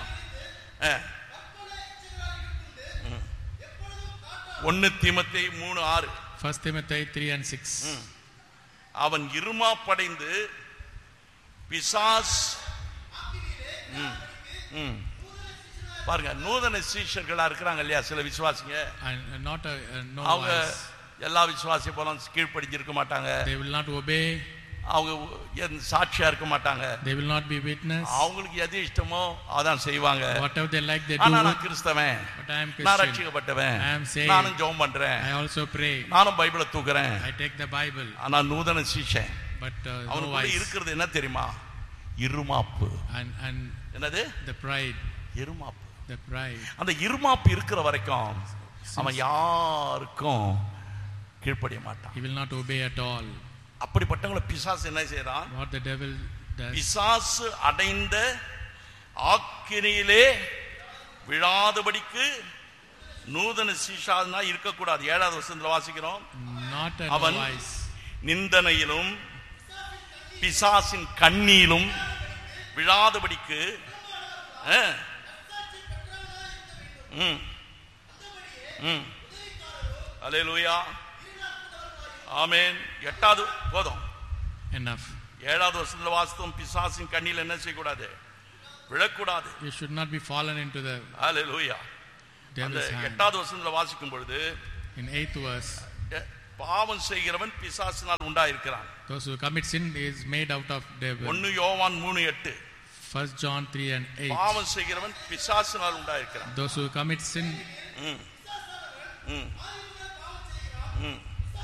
ஒன்னு திமத்தை மூணு ஆறு First Timothy 3 and 6. அவன் இருமா படைந்து பிசாஸ் ம், ம். பாருங்க நூதன சீஷர்களா இருக்கிறாங்க இல்லையா சில விசுவாசிங்க And uh, not a, a no அவங்க wise. எல்லா விசுவாசி போல கீழ்ப்படிஞ்சிருக்க மாட்டாங்க They will not obey. அவங்க எந்த சாட்சியா இருக்க மாட்டாங்க They will not be witness. அவங்களுக்கு எது இஷ்டமோ அதான் செய்வாங்க Whatever they like, they ஆனா do. நான் கிறிஸ்தவன் But I am நான் Christian. ரட்சிக்கப்பட்டவன் I am saved. நானும் ஜெபம் பண்றேன் I also pray. நானும் பைபிளை தூக்குறேன் I take the Bible. ஆனா நூதன சீஷன் But uh, no அவனுக்குள்ள wise. இருக்கிறது என்ன தெரியுமா இருமாப்பு And, and என்னது the pride. இருமாப்பு The pride. அந்த இருமாப்பு இருக்கிற வரைக்கும் அவன் யாருக்கும் கீழ்ப்படிய மாட்டான் He will not obey at all. அப்படிப்பட்டவங்களை பிசாசு என்ன செய்யறான் What the devil does. பிசாசு அடைந்த ஆக்கினியிலே விழாதபடிக்கு நூதன சீஷாதுனா இருக்கக்கூடாது ஏழாவது வருஷத்துல வாசிக்கிறோம் Not a அவன் no wise. நிந்தனையிலும் பிசாசின் கண்ணியிலும் விழாதபடிக்கு அஹ், ம், ம். அல்லேலூயா ஆமென் எட்டாவது போதும் Enough. ஏழாவது வருஷத்துல வாஸ்தவம் பிசாசின் கண்ணியில் என்ன செய்யக்கூடாது விழக்கூடாது You should not be fallen into the. அல்லேலூயா அந்த devil's hand. எட்டாவது வசனத்துல வாசிக்கும் பொழுது In eighth verse, எ- பாவம் செய்கிறவன் பிசாசினால் உண்டாயிருக்கிறான் those who commit sin is made out of devil. ஒன்னு யோவான் மூணு எட்டு First John 3 and 8. பாவம் செய்கிறவன் பிசாசினால் உண்டாயிருக்கிறான் Those who commit sin, ம். ம். ம்.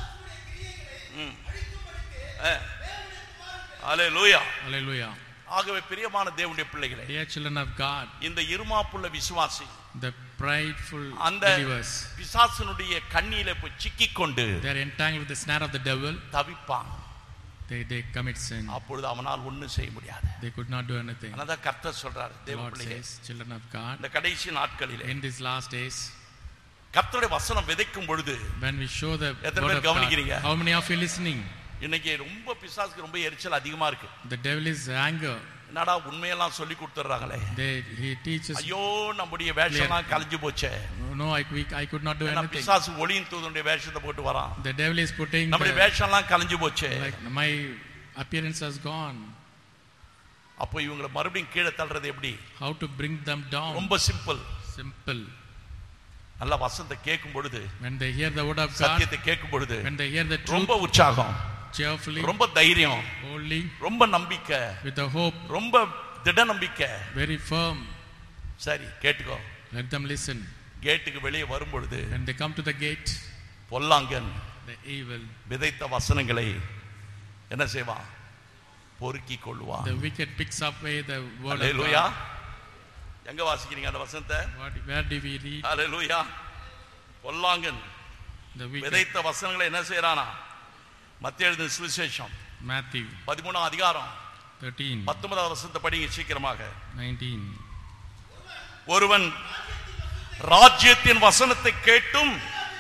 ம். ஆ. அல்லேலூயா hallelujah. ஆகவே பிரியமான தேவனுடைய பிள்ளைகளே Dear children of God, இந்த இருமாப்புள்ள விசுவாசி the prideful அந்த believers, பிசாசனுடைய கண்ணியில போய் சிக்கிக்கொண்டு they are entangled with the snare of the devil, தவிப்பான் they, they commit sin. அப்பொழுது அவனால் ஒண்ணும் செய்ய முடியாது They could not do anything. அதான் கர்த்தர் சொல்றாரு The தேவ Lord பிள்ளைகளே says, children of God, இந்த கடைசி நாட்களிலே in these last days, கர்த்தருடைய வசனம் விதைக்கும் பொழுது when we show the எத்தனை word பேர் of God, கவனிக்கிறீங்க? how many of you listening? இன்னைக்கு ரொம்ப பிசாசுக்கு ரொம்ப எரிச்சல் அதிகமா இருக்கு The devil is anger. என்னடா உண்மையெல்லாம் சொல்லி கொடுத்துட்றாங்களே They, he teaches, ஐயோ நம்முடைய வேஷம்லாம் கலைஞ்சு போச்சே no, I, we, I could not do ஏன்னா anything. பிசாசு ஒளியின் தூதனுடைய வேஷத்தை போட்டு வரான் The devil is putting, நம்முடைய the, வேஷம்லாம் கலைஞ்சு போச்சே like, my appearance has gone. அப்போ இவங்களை மறுபடியும் கீழே தள்ளுறது எப்படி How to bring them down? ரொம்ப சிம்பிள் Simple. நல்ல வசனத்தை கேட்கும் பொழுது When they hear the word of God, சத்தியத்தை கேட்கும் பொழுது when they hear the truth ரொம்ப உற்சாகம் cheerfully, ரொம்ப தைரியம் boldly, ரொம்ப நம்பிக்கை with a hope, ரொம்ப திட நம்பிக்கை very firm, சரி கேட்டுக்கோ let them listen. கேட்டுக்கு வெளியே வரும் பொழுது When they come to the gate, பொல்லாங்கன் the evil, விதைத்த வசனங்களை என்ன செய்வான் பொறுக்கி கொள்வான் the wicked picks up away the word of hallelujah God. எங்க வாசிக்கிறீங்க அந்த வசனத்தை What, where do we read? Hallelujah பொல்லாங்கன் The wicked. விதைத்த வசனங்களை என்ன செய்யறானா மத்திய எழுதின சுவிசேஷம் Matthew பதிமூணாம் அதிகாரம் 13, பத்தொன்பதாவது வசனத்தை படிங்க சீக்கிரமாக 19. ஒருவன் ராஜ்யத்தின் வசனத்தை கேட்டும்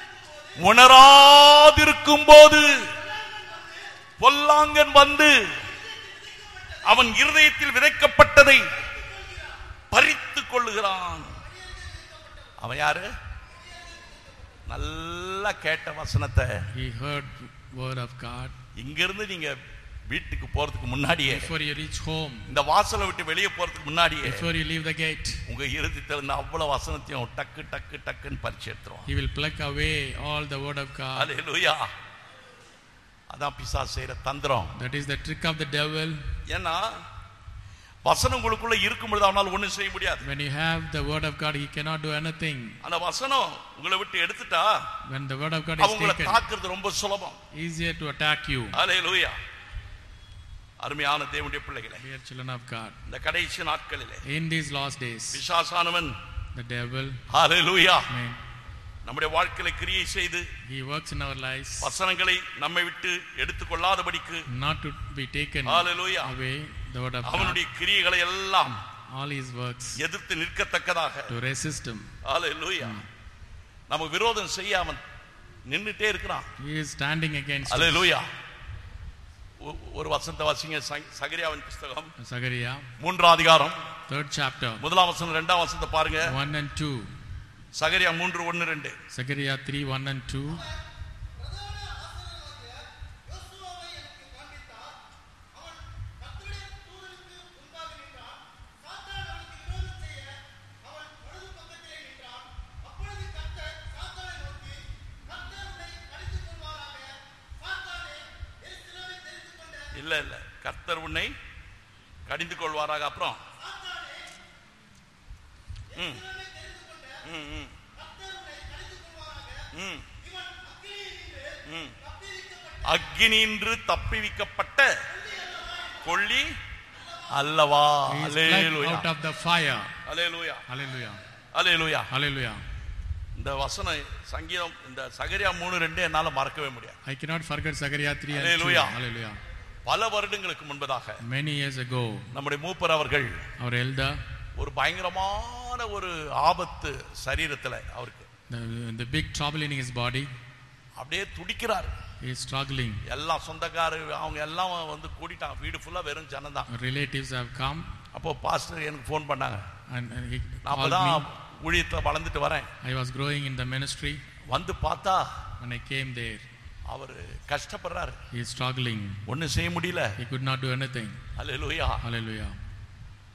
உணராதிருக்கும் போது பொல்லாங்கன் வந்து அவன் இருதயத்தில் விதைக்கப்பட்டதை பறித்துக் கொள்ளுகிறான் அவன் யாரு நல்லா கேட்ட வசனத்தை He heard word of God. இங்கிருந்து நீங்க வீட்டுக்கு போறதுக்கு முன்னாடியே Before you reach home, இந்த வாசலை விட்டு வெளியே போறதுக்கு முன்னாடியே before you leave the gate, உங்க இருதயத்தில் இருந்த அவ்வளவு வசனத்தையும் டக்கு டக்கு டக்குன்னு பறிச்சு எடுத்துருவோம் He will pluck away all the word of God. அல்லேலூயா அதான் பிசாசு செய்யற தந்திரம் That is the trick of the devil. ஏன்னா வசனம் உங்களுக்குள்ள இருக்கும் பொழுது அவனால் ஒண்ணும் செய்ய முடியாது When you have the word of God, He cannot do anything. அந்த வசனம் உங்களை விட்டு எடுத்துட்டா When the word of God is அவங்கள taken, தாக்குறது ரொம்ப சுலபம் easier to attack you. அல்லேலூயா அருமையான தேவனுடைய பிள்ளைகளே Dear children of God, இந்த கடைசி நாட்களிலே in these last days, பிசாசானவன் the devil, அல்லேலூயா man, நம்முடைய வாழ்க்கையில கிரியை செய்து he works in our lives வசனங்களை நம்மை விட்டு எடுத்துக்கொள்ளாதபடிக்கு not to be taken Hallelujah. away the word of God. அவனுடைய கிரியைகளை எல்லாம் All his works எதிர்த்து நிற்கத்தக்கதாக to resist him. அல்லேலூயா நம்ம விரோதம் செய்ய அவன் நின்னுட்டே இருக்கிறான் He is standing against us. அல்லேலூயா ஒ- ஒரு வசந்த வாசிங்க ச- சகரியாவின் புஸ்தகம் Zachariah, மூன்றாம் அதிகாரம் third chapter, முதலாம் வசனம் ரெண்டாம் வசனத்தை பாருங்க 1 and 2. சகரியா மூன்று ஒன்னு ரெண்டு Zechariah 3, 1 and 2. இல்ல இல்ல கர்த்தர் உன்னை கடிந்து கொள்வாராக அப்புறம் ம். ம், ம். ம். ம். அக்கினின்று தப்பிவிக்கப்பட்ட கொள்ளி அல்லவா He is plucked hallelujah out of the fire. Hallelujah Hallelujah. Hallelujah Hallelujah. இந்த வசனம் சங்கீதம் இந்த சகரியா மூணு ரெண்டு என்னால மறக்கவே முடியாது I cannot forget Zechariah 3 and 2. Hallelujah. Hallelujah. பல வருடங்களுக்கு முன்பதாக Many years ago, நம்முடைய மூப்பர் அவர்கள் our elder, ஒரு பயங்கரமான ஒரு ஆபத்து சரீரத்துல அவருக்கு the, the big trouble in his body, அப்படியே துடிக்கிறார் he is struggling. எல்லாம் சொந்தக்காரு அவங்க எல்லாம் வந்து கூட்டிட்டாங்க வீடு ஃபுல்லா வெறும் ஜனம் தான் Relatives have come அப்போ பாஸ்டர் எனக்கு ஃபோன் பண்ணாங்க and, and he நான் called அப்பதான் me. ஊழியத்துல வளர்ந்துட்டு வரேன் I was growing in the ministry. வந்து பார்த்தா When I came there, அவர் கஷ்டப்படுறாரு he is struggling. ஒண்ணும் செய்ய முடியல He could not do anything. Hallelujah Hallelujah.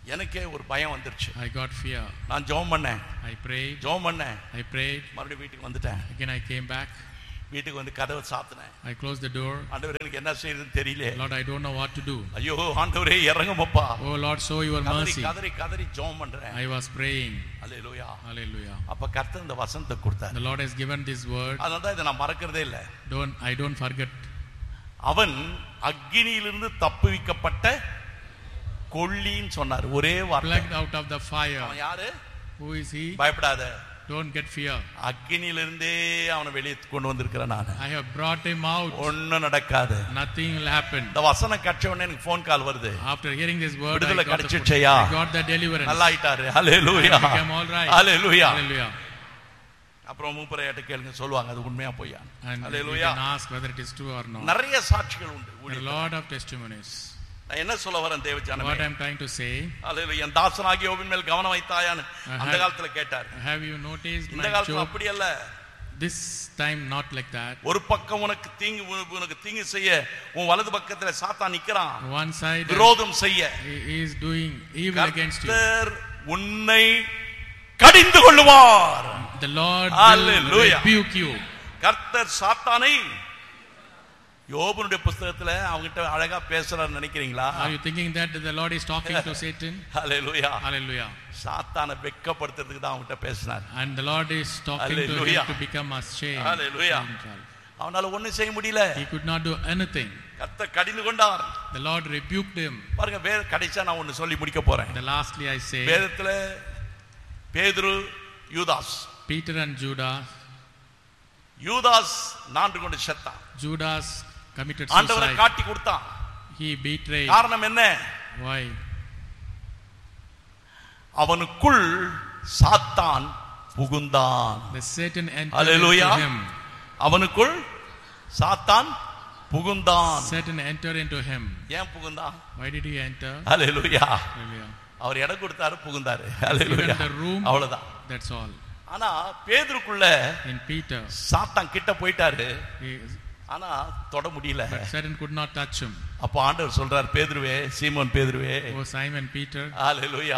எனக்கே ஒரு பயம் வந்துருச்சு I got fear. நான் ஜெபம் பண்ணேன் I prayed. ஜெபம் பண்ணேன் I prayed. மறுபடியும் வீட்டுக்கு வந்துட்டேன் Again, I came back. வீட்டுக்கு வந்து கதவை சாத்தினேன் I closed the door. ஆண்டவர் எனக்கு என்ன செய்யுதுன்னு தெரியல Lord, I don't know what to do. ஐயோ ஆண்டவரே இறங்குமப்பா Oh Lord, show your கதறி mercy. கதறி கதறி ஜெபம் பண்றேன் I was praying. Hallelujah Hallelujah. அப்ப கர்த்தர் இந்த வசனத்தை கொடுத்தார் The Lord has given this word. அதனால தான் இதை நான் மறக்கிறதே இல்லை Don't I don't forget. அவன் அக்கினியிலிருந்து தப்புவிக்கப்பட்ட கொள்ளின்னு சொன்னார் ஒரே வார்த்தை Plucked out of the fire. அவன் யாரு Who is he? பயப்படாத Don't get fear. அக்கினியிலிருந்தே அவனை வெளியே கொண்டு வந்திருக்கிறேன் நான் I have brought him out. ஒண்ணும் நடக்காது Nothing will happen. இந்த வசனம் கட்ச உடனே எனக்கு போன் கால் வருது After hearing this word, I விடுதலை got, the, கிடைச்சிடுச்சையா? I got the deliverance. நல்லா ஆயிட்டாரு ஹalleluya I became all right. Hallelujah Hallelujah. அப்புறம் மூப்பரையாட்ட கேளுங்க சொல்லுவாங்க அது உண்மையா பொய்யா And you hallelujah can ask whether it is true or not. நிறைய சாட்சிகள் உண்டு There are a ஊழியத்துல. lot of testimonies. நான் என்ன சொல்ல வரேன் தேவ What ஜனமே I'm trying to say, ஹalleluya என் தாசனாகிய யோபின் மேல் கவனம் வைத்தாயான்னு Uh-huh. அந்த காலத்துல கேட்டார் have you noticed இந்த my காலத்துல job? அப்படி அல்ல This time not like that. ஒரு பக்கம் உனக்கு தீங்கு உனக்கு- உனக்கு தீங்கு செய்ய உன் வலது பக்கத்துல சாத்தா நிக்கிறான் One side விரோதம் செய்ய he is doing evil against you. கர்த்தர் உன்னை கடிந்து கொள்ளுவார் The Lord will Hallelujah. rebuke you. கர்த்தர் சாத்தானை யோபனுடைய புஸ்தகத்துல அவங்கிட்ட அழகா பேசுறாரு நினைக்கிறீங்களா Are you thinking that the Lord is talking to Satan? Hallelujah Hallelujah. சாத்தானை வெட்கப்படுத்துறதுக்கு தான் அவங்கிட்ட பேசினார் And the Lord is talking to Hallelujah. him to become ashamed. Hallelujah. himself. அவனால ஒண்ணும் செய்ய முடியல He could not do anything. கர்த்தர் கடிந்து கொண்டார் The Lord rebuked him. பாருங்க வேற கடைசியா நான் ஒண்ணு சொல்லி முடிக்க போறேன் The lastly I say, வேதத்துல பேதுரு யூதாஸ் Peter and Judas, யூதாஸ் நான்கு கொண்டு செத்தான் Judas committed ஆண்டவரை suicide. காட்டி கொடுத்தான் He betrayed. காரணம் என்ன Why? அவனுக்குள் சாத்தான் புகுந்தான் The Satan entered Hallelujah. into him. அவனுக்குள் சாத்தான் புகுந்தான் Satan entered into him. ஏன் புகுந்தான் Why did he enter? Hallelujah Hallelujah. அவர் இடம் கொடுத்தாரு புகுந்தாரு Given ஹalleluya the room. அவ்வளவுதான் That's all. ஆனா பேதுருக்குள்ள In Peter, சாத்தான் கிட்ட போயிட்டாரு he, ஆனா தொட முடியல but Satan could not touch him. அப்ப ஆண்டவர் சொல்றார் பேதுருவே சீமோன் பேதுருவே Oh Simon Peter, ஹalleluya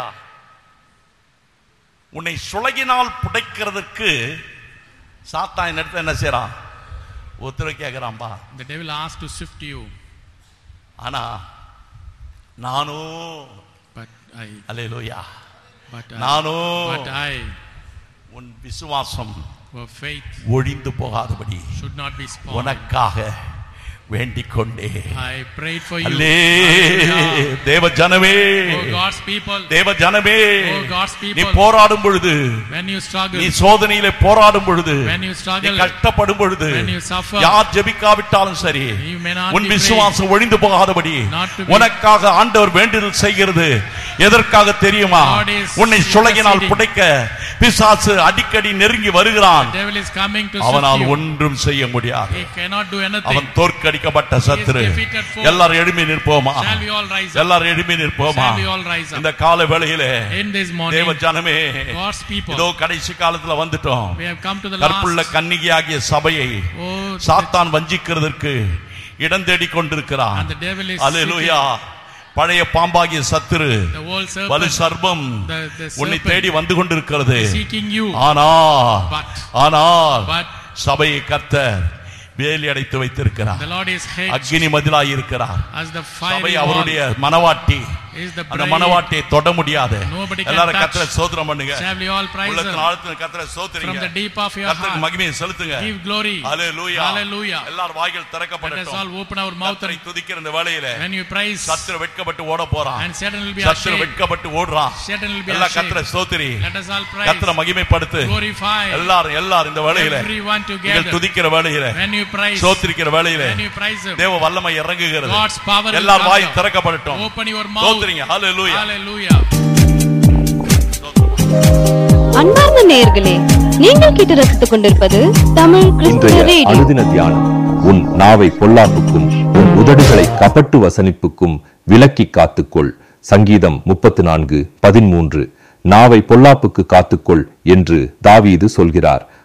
உன்னை சுலகினால் புடைக்கிறதுக்கு சாத்தான் இந்த இடத்துல என்ன செய்றான் உத்தரவு கேட்கிறான்பா the devil asked to sift you, ஆனா நானும் but I, hallelujah but I, நானும் but I, உன் விசுவாசம் for faith ஒழிந்து போகாதபடி should not be spoiled. உனக்காக வேண்டிக் கொண்டே I prayed for you. அல்லே Hallelujah. தேவ ஜனமே Oh God's people, தேவ ஜனமே Oh, God's நீ people. போராடும் பொழுது when you struggle, நீ சோதனையிலே போராடும் பொழுது when you நீ struggle, கஷ்டப்படும் பொழுது when you suffer, யார் ஜெபிக்காவிட்டாலும் சரி you may not உன் be விசுவாசம் ஒழிந்து போகாதபடி Not to be- உனக்காக ஆண்டவர் வேண்டுதல் செய்கிறது எதற்காக தெரியுமா God is உன்னை சுலகினால் interceding. புடைக்க பிசாசு அடிக்கடி நெருங்கி வருகிறான் The devil is coming to அவனால் sift you. ஒன்றும் செய்ய முடியாது He cannot do anything. அவன் தோற்கடிக்கப்பட்ட சத்துரு defeated foe. எல்லாரும் எழுப்பி நிற்போமா Shall we all rise up? எல்லாரும் எழுப்பி நிற்போமா Shall we all rise up? இந்த கால வேளையிலே In this தேவ morning, ஜனமே God's people, இதோ கடைசி காலத்துல வந்துட்டோம் we have come to the கற்புள்ள last. கன்னிகையாகிய சபையை Oh, சாத்தான் வஞ்சிக்கிறதற்கு இடம் தேடிக் கொண்டிருக்கிறான் and the devil is அல்லேலூயா பழைய பாம்பாகிய சத்துரு seeking the whole வலு serpent, சர்பம் the, the உன்னை serpent தேடி வந்து கொண்டிருக்கிறது seeking you. ஆனா But, ஆனால் but சபையை கர்த்தர் வேலி அடைத்து வைத்திருக்கிறார் the Lord is hedged அக்னி மதிலாய் இருக்கிறார் as the சபை fiery wall அவருடைய மனவாட்டி is the அந்த bride. மனவாட்டியை தொட முடியாது Nobody can எல்லாரும் touch. கத்திர சோதனம் பண்ணுங்க Shall we all praise உள்ளத்தின் Him? ஆழத்தின் கத்திர From சோதரிங்க the deep of your கர்த்தருக்கு heart, மகிமையை செலுத்துங்க give glory. ஹalleluya Hallelujah. எல்லார் வாய்கள் Let us திறக்கப்படட்டும் all open our mouth கர்த்தரை and துதிக்கிற இந்த வேளையில when you praise, சத்துரு வெட்கப்பட்டு ஓட போறான் and Satan will be சத்துரு ashamed. வெட்கப்பட்டு ஓடுறான் Satan will be எல்லா கத்திர ashamed. சோத்திரி Let us all praise, கத்திர மகிமைப்படுத்து glorify எல்லாரும் எல்லாரும் இந்த வேளையில everyone நீங்கள் together. துதிக்கிற வேளையில When you praise, சோத்திரிக்கிற வேளையில when you praise Him, தேவ வல்லமை இறங்குகிறது God's power will எல்லார் come why down. திறக்கப்படட்டும் Open your mouth. சோத்திரிங்க hallelujah Hallelujah. அன்பார்ந்த நேயர்களே நீங்கள் கேட்டு ரசித்துக் கொண்டிருப்பது தமிழ் கிறிஸ்துவ இன்றைய ரேடியோ அனுதின தியானம் உன் நாவை பொல்லாப்புக்கும் உன் உதடுகளை கபட்டு வசனிப்புக்கும் விலக்கி காத்துக்கொள் சங்கீதம் முப்பத்து நான்கு பதிமூன்று நாவை பொல்லாப்புக்கு காத்துக்கொள் என்று தாவீது சொல்கிறார்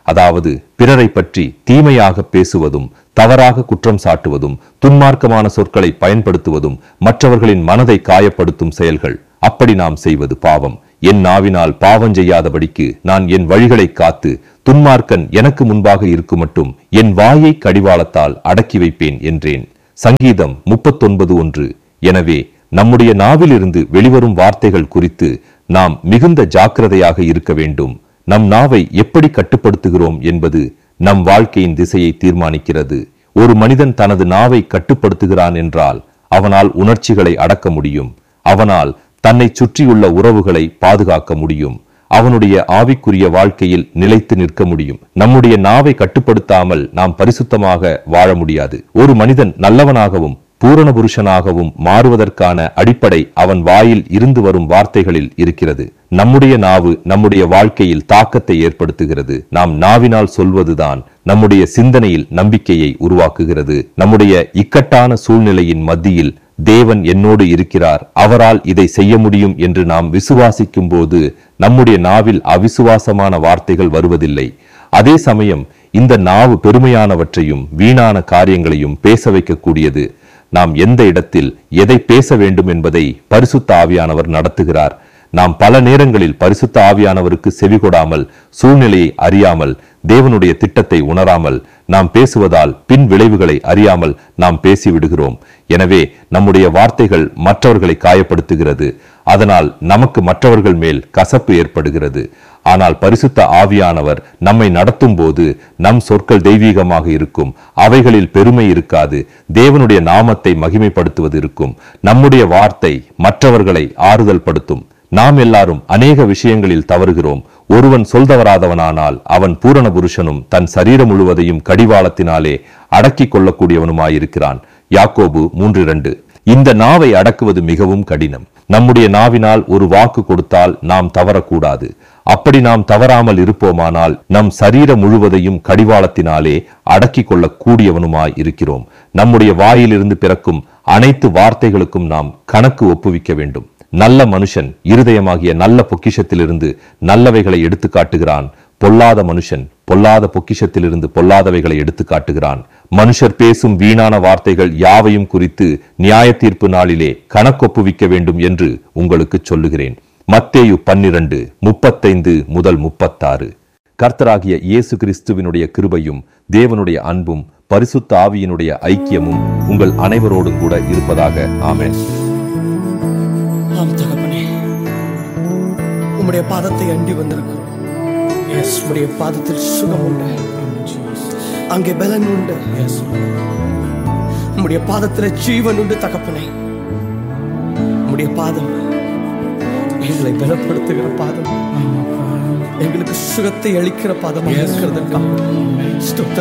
அதாவது பிறரை பற்றி தீமையாக பேசுவதும் தவறாக குற்றம் சாட்டுவதும் துன்மார்க்கமான சொற்களை பயன்படுத்துவதும் மற்றவர்களின் மனதை காயப்படுத்தும் செயல்கள் அப்படி நாம் செய்வது பாவம் என் நாவினால் பாவம் செய்யாதபடிக்கு நான் என் வழிகளை காத்து துன்மார்க்கன் எனக்கு முன்பாக இருக்குமட்டும் என் வாயை கடிவாளத்தால் அடக்கி வைப்பேன் என்றேன் சங்கீதம் முப்பத்தொன்பது ஒன்று எனவே நம்முடைய நாவிலிருந்து வெளிவரும் வார்த்தைகள் குறித்து நாம் மிகுந்த ஜாக்கிரதையாக இருக்க வேண்டும் நம் நாவை எப்படி கட்டுப்படுத்துகிறோம் என்பது நம் வாழ்க்கையின் திசையை தீர்மானிக்கிறது ஒரு மனிதன் தனது நாவை கட்டுப்படுத்துகிறான் என்றால் அவனால் உணர்ச்சிகளை அடக்க முடியும் அவனால் தன்னை சுற்றியுள்ள உறவுகளை பாதுகாக்க முடியும் அவனுடைய ஆவிக்குரிய வாழ்க்கையில் நிலைத்து நிற்க முடியும் நம்முடைய நாவை கட்டுப்படுத்தாமல் நாம் பரிசுத்தமாக வாழ முடியாது ஒரு மனிதன் நல்லவனாகவும் பூரண புருஷனாகவும் மாறுவதற்கான அடிப்படை அவன் வாயில் இருந்து வரும் வார்த்தைகளில் இருக்கிறது நம்முடைய நாவு நம்முடைய வாழ்க்கையில் தாக்கத்தை ஏற்படுத்துகிறது நாம் நாவினால் சொல்வதுதான் நம்முடைய சிந்தனையில் நம்பிக்கையை உருவாக்குகிறது நம்முடைய இக்கட்டான சூழ்நிலையின் மத்தியில் தேவன் என்னோடு இருக்கிறார் அவரால் இதை செய்ய முடியும் என்று நாம் விசுவாசிக்கும் போது நம்முடைய நாவில் அவிசுவாசமான வார்த்தைகள் வருவதில்லை அதே சமயம் இந்த நாவு பெருமையானவற்றையும் வீணான காரியங்களையும் பேச வைக்கக்கூடியது நாம் எந்த இடத்தில் எதை பேச வேண்டும் என்பதை பரிசுத்த ஆவியானவர் நடத்துகிறார் நாம் பல நேரங்களில் பரிசுத்த ஆவியானவருக்கு செவிகொடாமல் சூழ்நிலையை அறியாமல் தேவனுடைய திட்டத்தை உணராமல் நாம் பேசுவதால் பின் விளைவுகளை அறியாமல் நாம் பேசிவிடுகிறோம் எனவே நம்முடைய வார்த்தைகள் மற்றவர்களை காயப்படுத்துகிறது அதனால் நமக்கு மற்றவர்கள் மேல் கசப்பு ஏற்படுகிறது ஆனால் பரிசுத்த ஆவியானவர் நம்மை நடத்தும் போது நம் சொற்கள் தெய்வீகமாக இருக்கும் அவைகளில் பெருமை இருக்காது தேவனுடைய நாமத்தை மகிமைப்படுத்துவது இருக்கும் நம்முடைய வார்த்தை மற்றவர்களை ஆறுதல் படுத்தும் நாம் எல்லாரும் அநேக விஷயங்களில் தவறுகிறோம் ஒருவன் சொல்தவராதவனானால் அவன் பூரண புருஷனும் தன் சரீரம் முழுவதையும் கடிவாளத்தினாலே அடக்கிக் கொள்ளக்கூடியவனுமாயிருக்கிறான் யாக்கோபு மூன்று இரண்டு இந்த நாவை அடக்குவது மிகவும் கடினம் நம்முடைய நாவினால் ஒரு வாக்கு கொடுத்தால் நாம் தவறக்கூடாது அப்படி நாம் தவறாமல் இருப்போமானால் நம் சரீரம் முழுவதையும் கடிவாளத்தினாலே அடக்கிக் கொள்ளக் கூடியவனுமாய் இருக்கிறோம் நம்முடைய வாயிலிருந்து பிறக்கும் அனைத்து வார்த்தைகளுக்கும் நாம் கணக்கு ஒப்புவிக்க வேண்டும் நல்ல மனுஷன் இருதயமாகிய நல்ல பொக்கிஷத்திலிருந்து நல்லவைகளை எடுத்து காட்டுகிறான் பொல்லாத மனுஷன் பொல்லாத பொக்கிஷத்திலிருந்து பொல்லாதவைகளை எடுத்து காட்டுகிறான் மனுஷர் பேசும் வீணான வார்த்தைகள் யாவையும் குறித்து நியாய தீர்ப்பு நாளிலே கணக்கொப்புவிக்க வேண்டும் என்று உங்களுக்கு சொல்லுகிறேன் மத்தேயு பன்னிரண்டு முப்பத்தைந்து முதல் முப்பத்தாறு கர்த்தராகிய இயேசு கிறிஸ்துவினுடைய கிருபையும் தேவனுடைய அன்பும் பரிசுத்த ஆவியினுடைய ஐக்கியமும் உங்கள் அனைவரோடும் கூட இருப்பதாக ஆமென் ஆம் தகப்பனே உம்முடைய பாதத்தை அண்டி வந்திருக்கிறோம் எஸ் உம்முடைய பாதத்தில் சுகம் உண்டு அங்கே பலன் உண்டு எஸ் உம்முடைய பாதத்தில் ஜீவன் உண்டு தகப்பனே உம்முடைய பாதம் எங்களை பலப்படுத்துகிற பாதம் எங்களுக்கு சுகத்தை அளிக்கிற பாதமாக இருக்கிறதற்காக ஸ்தோத்திரம்